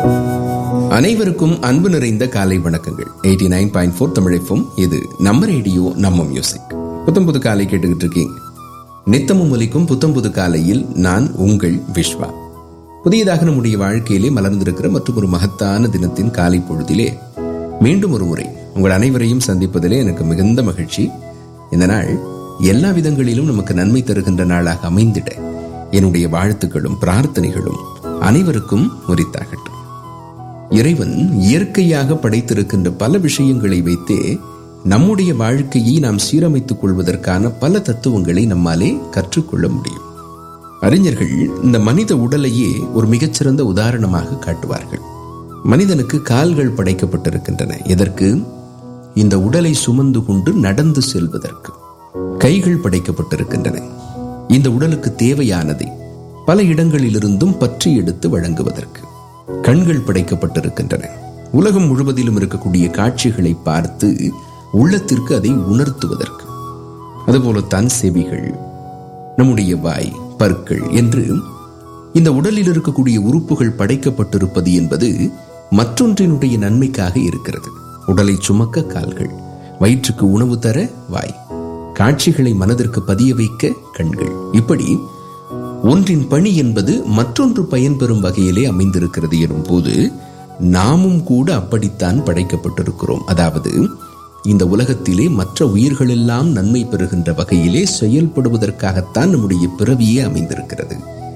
அனைவருக்கும் அன்பு நிறைந்த காலை வணக்கங்கள் எயிட்டி நைன் பாயிண்ட் ஃபோர் தமிழைப்பும் இது நம்ம ரேடியோ நம்ம மியூசிக் புத்தம் புது காலை கேட்டுக்கிட்டு இருக்கீங்க நித்தமும் ஒலிக்கும் புத்தம் புது காலையில் நான் உங்கள் விஸ்வா புதியதாக நம்முடைய வாழ்க்கையிலே மலர்ந்திருக்கிற மற்றும் ஒரு மகத்தான தினத்தின் காலை பொழுதிலே மீண்டும் ஒரு முறை உங்கள் அனைவரையும் சந்திப்பதிலே எனக்கு மிகுந்த மகிழ்ச்சி இந்த நாள் எல்லா விதங்களிலும் நமக்கு நன்மை தருகின்ற நாளாக அமைந்திட என்னுடைய வாழ்த்துக்களும் பிரார்த்தனைகளும் அனைவருக்கும் உரித்தாகட்டும் இறைவன் இயற்கையாக படைத்திருக்கின்ற பல விஷயங்களை வைத்தே நம்முடைய வாழ்க்கையை நாம் சீரமைத்துக் கொள்வதற்கான பல தத்துவங்களை நம்மாலே கற்றுக்கொள்ள முடியும் அறிஞர்கள் இந்த மனித உடலையே ஒரு மிகச்சிறந்த உதாரணமாக காட்டுவார்கள் மனிதனுக்கு கால்கள் படைக்கப்பட்டிருக்கின்றன எதற்கு இந்த உடலை சுமந்து கொண்டு நடந்து செல்வதற்கு கைகள் படைக்கப்பட்டிருக்கின்றன இந்த உடலுக்கு தேவையானதை பல இடங்களிலிருந்தும் பற்றி எடுத்து வழங்குவதற்கு கண்கள் படைக்கப்பட்டிருக்கின்றன உலகம் முழுவதிலும் இருக்கக்கூடிய காட்சிகளை பார்த்து உள்ளத்திற்கு அதை உணர்த்துவதற்கு அதுபோலத்தான் செவிகள் நம்முடைய வாய் பற்கள் என்று இந்த உடலில் இருக்கக்கூடிய உறுப்புகள் படைக்கப்பட்டிருப்பது என்பது மற்றொன்றினுடைய நன்மைக்காக இருக்கிறது உடலை சுமக்க கால்கள் வயிற்றுக்கு உணவு தர வாய் காட்சிகளை மனதிற்கு பதிய வைக்க கண்கள் இப்படி ஒன்றின் பணி என்பது மற்றொன்று பயன்பெறும் வகையிலே அமைந்திருக்கிறது எனும் போது நாமும் கூட அப்படித்தான் படைக்கப்பட்டிருக்கிறோம் அதாவது இந்த உலகத்திலே மற்ற உயிர்களெல்லாம் நன்மை பெறுகின்ற வகையிலே செயல்படுவதற்காகத்தான் நம்முடைய பிறவியே அமைந்திருக்கிறது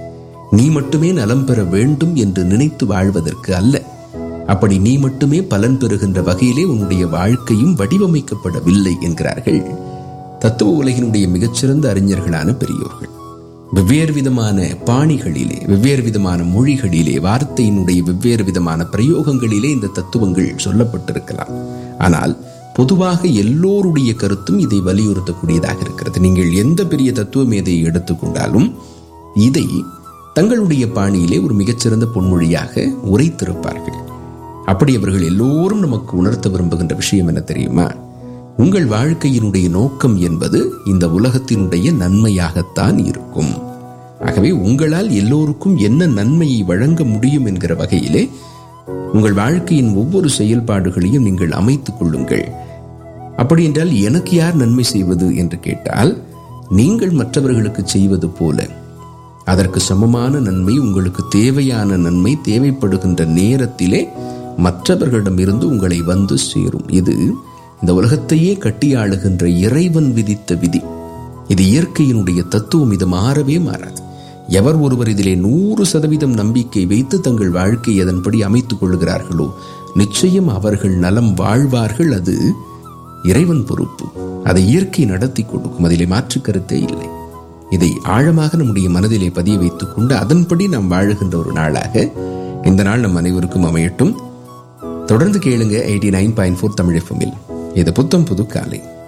நீ மட்டுமே நலம் பெற வேண்டும் என்று நினைத்து வாழ்வதற்கு அல்ல அப்படி நீ மட்டுமே பலன் பெறுகின்ற வகையிலே உன்னுடைய வாழ்க்கையும் வடிவமைக்கப்படவில்லை என்கிறார்கள் தத்துவ உலகினுடைய மிகச்சிறந்த அறிஞர்களான பெரியோர்கள் வெவ்வேறு விதமான பாணிகளிலே வெவ்வேறு விதமான மொழிகளிலே வார்த்தையினுடைய வெவ்வேறு விதமான பிரயோகங்களிலே இந்த தத்துவங்கள் சொல்லப்பட்டிருக்கலாம் ஆனால் பொதுவாக எல்லோருடைய கருத்தும் இதை வலியுறுத்தக்கூடியதாக இருக்கிறது நீங்கள் எந்த பெரிய தத்துவ மேதையை எடுத்துக்கொண்டாலும் இதை தங்களுடைய பாணியிலே ஒரு மிகச்சிறந்த பொன்மொழியாக உரைத்திருப்பார்கள் அப்படி அவர்கள் எல்லோரும் நமக்கு உணர்த்த விரும்புகின்ற விஷயம் என்ன தெரியுமா உங்கள் வாழ்க்கையினுடைய நோக்கம் என்பது இந்த உலகத்தினுடைய நன்மையாகத்தான் இருக்கும் ஆகவே உங்களால் எல்லோருக்கும் என்ன நன்மையை வழங்க முடியும் என்கிற வகையிலே உங்கள் வாழ்க்கையின் ஒவ்வொரு செயல்பாடுகளையும் நீங்கள் அமைத்துக் கொள்ளுங்கள் அப்படி என்றால் எனக்கு யார் நன்மை செய்வது என்று கேட்டால் நீங்கள் மற்றவர்களுக்கு செய்வது போல அதற்கு சமமான நன்மை உங்களுக்கு தேவையான நன்மை தேவைப்படுகின்ற நேரத்திலே மற்றவர்களிடமிருந்து உங்களை வந்து சேரும் இது இந்த உலகத்தையே கட்டியாளுகின்ற இறைவன் விதித்த விதி இது இயற்கையினுடைய தத்துவம் இது மாறவே மாறாது எவர் ஒருவர் இதிலே நூறு சதவீதம் நம்பிக்கை வைத்து தங்கள் வாழ்க்கை அதன்படி அமைத்துக் கொள்கிறார்களோ நிச்சயம் அவர்கள் நலம் வாழ்வார்கள் அது இறைவன் பொறுப்பு அதை இயற்கை நடத்தி கொடுக்கும் அதிலே மாற்று கருத்தே இல்லை இதை ஆழமாக நம்முடைய மனதிலே பதிய வைத்துக் கொண்டு அதன்படி நாம் வாழுகின்ற ஒரு நாளாக இந்த நாள் நம் அனைவருக்கும் அமையட்டும் தொடர்ந்து கேளுங்க eighty nine point four Tamil எஃப்எம்மில் இது புத்தம் புது காலை